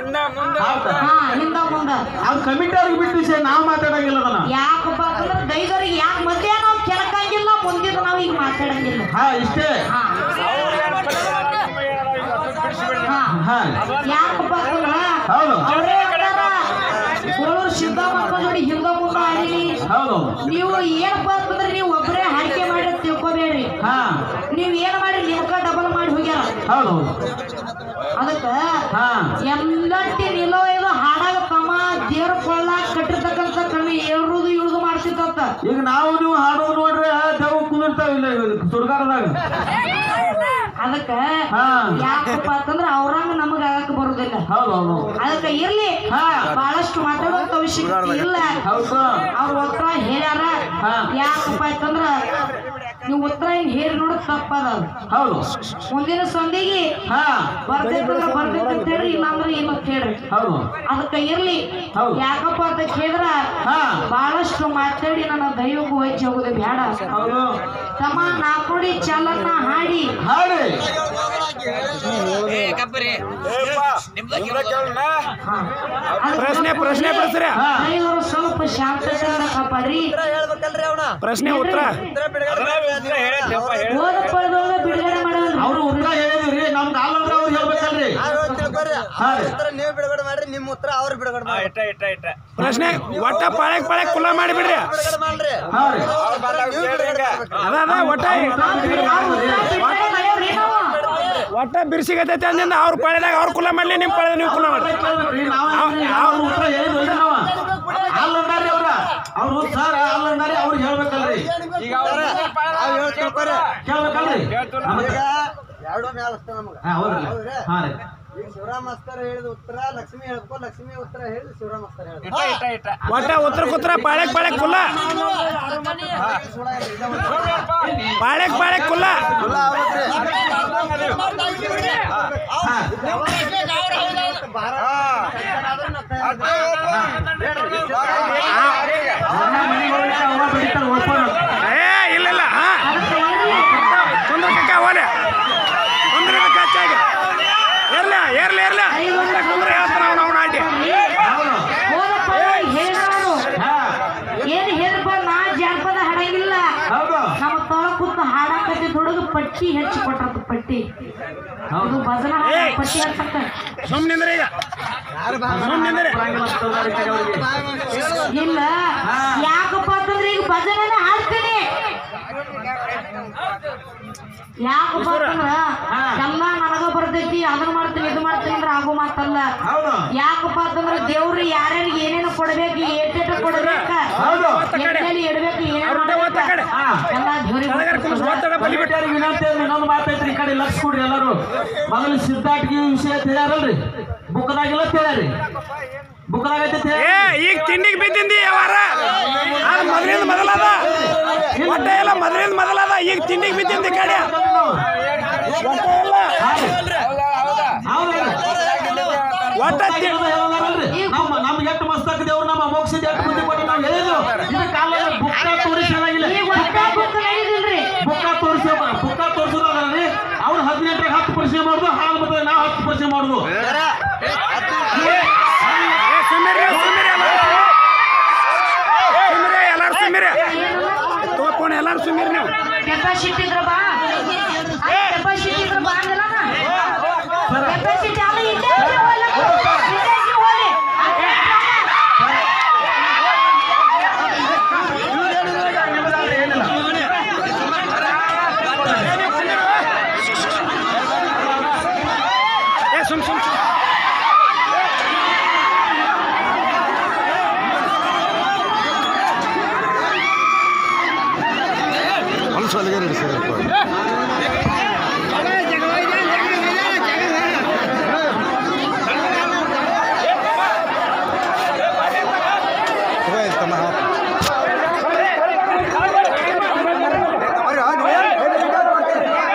ಹೌದಾ ಹಾ ಹಿಂದ ಮುಂದ ಅದು ಕಮಿಟಿ ಅವ್ರಿಗೆ ಬಿಟ್ಟು ವಿಷಯ ನಾವು ಮಾತಾಡಂಗಿಲ್ಲ ಅದನ್ನ ಯಾಕಪ್ಪ ಅಂತಂದ್ರೆ ದೈದವ್ರಿಗೆ ಯಾಕೆ ಮಧ್ಯ ನಾವು ಕೆಳಕಂಗಿಲ್ಲ ಮುಂದಿನ ನಾವು ಈಗ ಮಾತಾಡಂಗಿಲ್ಲ ಹಾ ಇಷ್ಟೇ ಹಾ ಹಾ ಹಾ ಯಾಕಪ್ಪ ಅಂತಂದ್ರ ಹೌದು. ಅವರೇ ಕೋಳೂರು ಸಿದ್ದಮ್ಮಕ್ಕ ನೋಡಿ ಹಿಂದ ಮುಂದ ಆಡಿರಿ ಹೌದು ನೀವು ಏನಪ್ಪ ಅಂತಂದ್ರೆ ನೀವು ಒಬ್ಬರೇ ಆಯ್ಕೆ ಮಾಡಿ ಅಂತ ತಿಳ್ಕೊಬೇಡ್ರಿ ಹಾ ನೀವ್ ಏನ್ ಮಾಡಿ ನಿಮ್ಕ ಡಬಲ್ ಮಾಡಿ ಹೋಗ್ಯಾರ ಹೌದು ಅದಕ್ಕ ಹಾ ಎಲ್ಲಟ್ಟಿ ನಿಲೋ ಇದು ಹಾಡಾಗ ತಮ್ಮ ದೇವ್ರ ಕೊಳ್ಳಾಗ ಕಟ್ಟಿರ್ತಕ್ಕಂಥ ಕಮ್ಮಿ ಏಳುದು ಇಳುದು ಮಾಡ್ತಿತ್ತ ಈಗ ನಾವು ನೀವು ಹಾಡೋದು ನೋಡ್ರೆ ದೇವ್ ಕುಂದಿರ್ತಾವ ಇಲ್ಲ ಸುಡ್ಗಾರದಾಗ ಅದಕ್ಕ ಹಾ. ಯಾಕಪ್ಪ ಅಂತಂದ್ರ ಅವ್ರಂಗ ನಮಗ ಆಗಕ್ ಬರುದಿಲ್ಲ ಹೌದು ಹೌದು ಅದಕ್ಕ ಇರ್ಲಿ ಹಾ. ಬಹಳಷ್ಟು ಮಾತಾಡುವಂತ ಅವಶ್ಯಕತೆ ಇಲ್ಲ ಹೌದು ಅವ್ರ ಉತ್ತರ ಹೇಳ್ಯಾರ ಹಾ. ಯಾಕಪ್ಪ ಅಂತಂದ್ರ ನೀವು ಉತ್ತರ ಹಿಂಗ್ ಹೇಳಿ ನೋಡಕ್ ತಪ್ಪದ ಹೌದು ಮುಂದಿನ ಸಂದಿಗೆ ಹಾ ಬರ್ತೈತಂದ್ರ ಬರ್ತೈತೆ ಅಂತ ಹೇಳ್ರಿ ಇಲ್ಲಾಂದ್ರ ಇಲ್ಲ ಅಂತ ಹೇಳ್ರಿ ಹೌದು ಅದಕ್ಕ ಇರ್ಲಿ ಹೌದು. ಯಾಕಪ್ಪ ಅಂತ ಕೇಳಿದ್ರ ಹಾ ಬಹಳಷ್ಟು ಮಾತಾಡಿ ನನ್ನ ದೈವಕ್ಕೂ ವಹಿಸಿ ಹೋಗುದು ಬೇಡ ಹೌದು ತಮ್ಮ ನಾಕೋಡಿ ಚಾಲನ್ನ ಹಾಡಿ ಹಾಡಿ ಹಾ. ಅದಕ್ಕ ಪ್ರಶ್ನೆ ಪ್ರಶ್ನೆ ಬಿಡಿಸ್ರಿ ಹಾ ದೈವರು ಸ್ವಲ್ಪ ಶಾಂತತೆಯಿಂದ ಕಾಪಾಡ್ರಿ ಪ್ರಶ್ನೆ ಉತ್ತರ ಓದ ಪಡೆದವ್ರ ಬಿಡುಗಡೆ ಮಾಡೋದು ಅವ್ರು ಉತ್ತರ ಹೇಳಿದ್ರಿ ನಮ್ಗೆ ಅಲ್ಲಂದ್ರೆ ಅವ್ರು ಹೇಳ್ಬೇಕಲ್ರಿ ಹಾ ರೀ ನೀವು ಬಿಡುಗಡೆ ಮಾಡ್ರಿ ನಿಮ್ಮ ಉತ್ತರ ಅವ್ರು ಬಿಡುಗಡೆ ಮಾಡ್ರಿ ಪ್ರಶ್ನೆ ಒಟ್ಟ ಪಾಳ್ಯಕ್ ಪಾಳ್ಯಕ್ ಕುಲ್ಲ ಮಾಡಿಬಿಡ್ರಿ ಬಿಡುಗಡೆ ಮಾಡ್ರಿ ಹಾ ರೀ ನೀವು ಬಿಡುಗಡೆ ಮಾಡ್ಬೇಕು. ಅದ ಅದ ಒಟ್ಟ ಒಟ್ಟ ಬಿರ್ಸಿಗತೈತಿ ಅಂದಿಂದ ಅವ್ರ ಪಾಳ್ಯದಾಗ ಅವ್ರ ಕುಲ್ಲ ಮಾಡ್ಲಿ ನಿಮ್ ಪಾಳ್ಯದಾಗ ನೀವು ಕುಲ್ಲ ಮಾಡ್ರಿ ಕೇಳ್ಬೇಕ್ರಿ, ನಾವ್ ಏನ್ರಿ, ಅವ್ರ ಉತ್ತರ ಹೇಳಿದ್ವಿ ನಾವ ಅಲ್ಲಂದಾರಿ ಅವ್ರ ಅವ್ರು ಸರ್ ಅಲ್ಲಂದಾರಿ ಅವ್ರಿಗೆ ಹೇಳ್ಬೇಕಲ್ರಿ ನಾವ್ ಹೇಳ್ ತಿಳ್ಕೊರಿ. ಕೇಳ್ಬೇಕಲ್ರಿ ಈಗ ಎರಡು ಮ್ಯಾಲ ಅಷ್ಟ ನಮಗ ಹಾ ಹೌದ್ರಿ ಹಾ ರೀ ಈಗ ಶಿವರಾಮ್ ಮಾಸ್ತರ್ ಹೇಳಿದ ಉತ್ತರ ಲಕ್ಷ್ಮಿ ಹೇಳ್ಕೊ ಲಕ್ಷ್ಮಿ ಉತ್ತರ ಹೇಳಿ ಶಿವರಾಮ್ ಮಾಸ್ತರ್ ಹೇಳ್ಕೊ ಒಟ್ಟ ಉತ್ತರ ಕುತ್ರ ಪಾಳ್ಯಕ್ ಪಾಳ್ಯಕ್ ಕುಲ್ಲ ಪಾಳ್ಯಕ್ ಪಾಳ್ಯಕ್ ಕುಲ್ಲ ಹಾ ಅವ್ರ ಮನೆಗೆ ಹೋಗಿ ಅವ್ರ ಬಡಿತಾರ ಓಪನ್ ಏ ಇಲ್ಲ ಇಲ್ಲ ಹಾ ಕುಂದ್ರ ಕಕ್ಕ ಹೋಲೆ ಕುಂದ್ರ ಕಚ್ಚಾಗಿ ಇರ್ಲ ಇರ್ಲ ಇರ್ಲ ಕುಂದ್ರ ಹೇಳ್ತಾನ ಅವ್ನು ಅವ್ನ ಅಡ್ಡಿ ಹೌದು ಓದಪ್ಪ ಹೇಳೋನು ಹಾ ಏನ್ ಹೇಳಪ್ಪ ನಾ ಜಾನಪದ ಹಾಡಂಗಿಲ್ಲ ಹೌದು ನಮ್ಮ ತೊಳ ಕೂತ ಹಾಡಕತ್ತಿ ಹುಡುಗ ಪಟ್ಟಿ ಹೆಚ್ಚಿ ಕೊಟ್ಟದ ಪಟ್ಟಿ ಇದು ಭಜನ ಹಾಡ ಏಯ್. ಪಟ್ಟಿ ಹಚ್ಚಕ್ಕ ಸುಮ್ ನಿಂದ್ರಿ ಈಗ ಸುಮ್ ನಿಂದ್ರಿ ಬರಂಗಿಲ್ಲ ಅಂತ ಅವ್ರಿಗೆ ಕರೆ ಅವ್ರಿಗೆ. ಇಲ್ಲ ಹಾ. ಯಾಕಪ್ಪ ಅಂತಂದ್ರೆ ಈಗ ಭಜನೆ ಹಾಡ್ತೀನಿ ಯಾಕಪ್ಪ ಅಂತಂದ್ರ ಹಾ. ಎಲ್ಲ ನನಗ ಬರ್ತೈತಿ ಅದನ್ನ ಮಾಡ್ತೀನಿ ಇದು ಮಾಡ್ತೀನಿ ಅಂದ್ರೆ ಆಗೋ ಮಾತಲ್ಲ ಹೌದು ಯಾಕಪ್ಪ ಅಂತಂದ್ರ ದೇವ್ರು ಯಾರ್ಯಾರಿಗೆ ಏನೇನು ಕೊಡ್ಬೇಕು ಏಟೇಟ ಕೊಡ್ಬೇಕ ಹೌದು ಎಲ್ಲೆಲ್ಲಿ ಇಡ್ಬೇಕು ಏನೇನ್ ಅವ್ರ್ನ ಒತ್ತ ಕಡೆ. ಹಾ ಎಲ್ಲ ದೇವ್ರಿಗೆ ಸಡಗರ ಕುಂದ್ರಿಸಿ ಒತ್ತಡ ಬಲಿ ಬಿಟ್ಟು ಕಮಿಟಿಯವ್ರಿಗೆ ವಿನಂತಿ ಅಂದ್ರೆ ಇನ್ನೊಂದು ಮಾತೈತ್ರಿ ಈ ಕಡೆ ಲಕ್ಷ ಕೊಡ್ರಿ ಎಲ್ಲರೂ ಮೊದಲು ಸಿದ್ಧಾಟಿಗೆ ವಿಷಯ ಹೇಳ್ಯಾರಲ್ರಿ ಬುಕ್ದಾಗಿಲ್ಲ ಹೇಳ್ಯಾರಿ ಬುಕ್ದಾಗ ಐತೆ ಏ ಈಗ ತಿಂಡಿಗೆ ಬಿದ್ದಿಂದಿ ಯಾವಾರ ಅದು ಮೊದಲಿಂದ ಮೊದಲದ ಒಟ್ಟ ಎಲ್ಲ ಮೊದಲಿಂದ ಮೊದಲದ ಈಗ ತಿಂಡಿಗೆ ಬಿದ್ದಿಂದಿ ಕಡೆ ಒಟ್ಟ ಎಲ್ಲ ಒಟ್ಟ ತಿ- ನಮ್ಮ ನಮ್ಗೆ ಎಷ್ಟು ಮಸ್ತಕ ದೇವ್ರು ನಮ್ಮ ಮೋಕ್ಷದ ಎಷ್ಟು ಬುದ್ಧಿ ಕೊಟ್ಟು ನಾವು ಹೇಳಿದ್ವು ಇದ್ರ ಕಾಲದಲ್ಲಿ ಬುಕ್ಕ ತೋರಿಸಿ ಏನಾಗಿಲ್ಲ ಈಗ ಒಟ್ಟ ಬುಕ್ ನಡೆಯುದಿಲ್ರಿ ಬುಕ್ಕ ತೋರಿಸಿ ಬುಕ್ಕ ತೋರಿಸೋದ್ರಲ್ಲಿ ಅವ್ರು ಹದಿನೆಂಟರಾಗ ಹತ್ತು ಪರಿಚಯ ಮಾಡುದು ಹಾಲು ಬರ್ತದೆ ನಾವು ಹತ್ತು ಪರಿಚಯ ಮಾಡುದು ಏ ಸುಮ್ಮಿರಿ ಸುಮ್ಮಿರಿ ಎಲ್ಲಾರು ಸುಮ್ಮಿರಿ ಎಲ್ಲಾರು ಸುಮ್ಮಿರಿ ತೋಪೋಣ ಎಲ್ಲಾರು ಸುಮ್ಮಿರಿ ನೀವು ಕೆಪಾಸಿಟಿ ಇದ್ರ ಬಾ ಕೆಪಾಸಿಟಿ ಇದ್ರ ಬಾ ಅಂದಿಲ್ಲ ಕೆಪಾಸಿಟಿ ಅಲ್ಲ ಇಲ್ಲೇ ಇದ್ರೆ ಹೋಗ್ಲಿ. ಇಲ್ಲೇ ಇದ್ರೆ ಹೋಗ್ಲಿ. ಅದೇ ಏ ಸುಮ್ ಸುಮ್ ಸುಮ್ ಹೊಲಸು ಅಲ್ಲಿಗೆ ನಡೆಸಿದ್ರು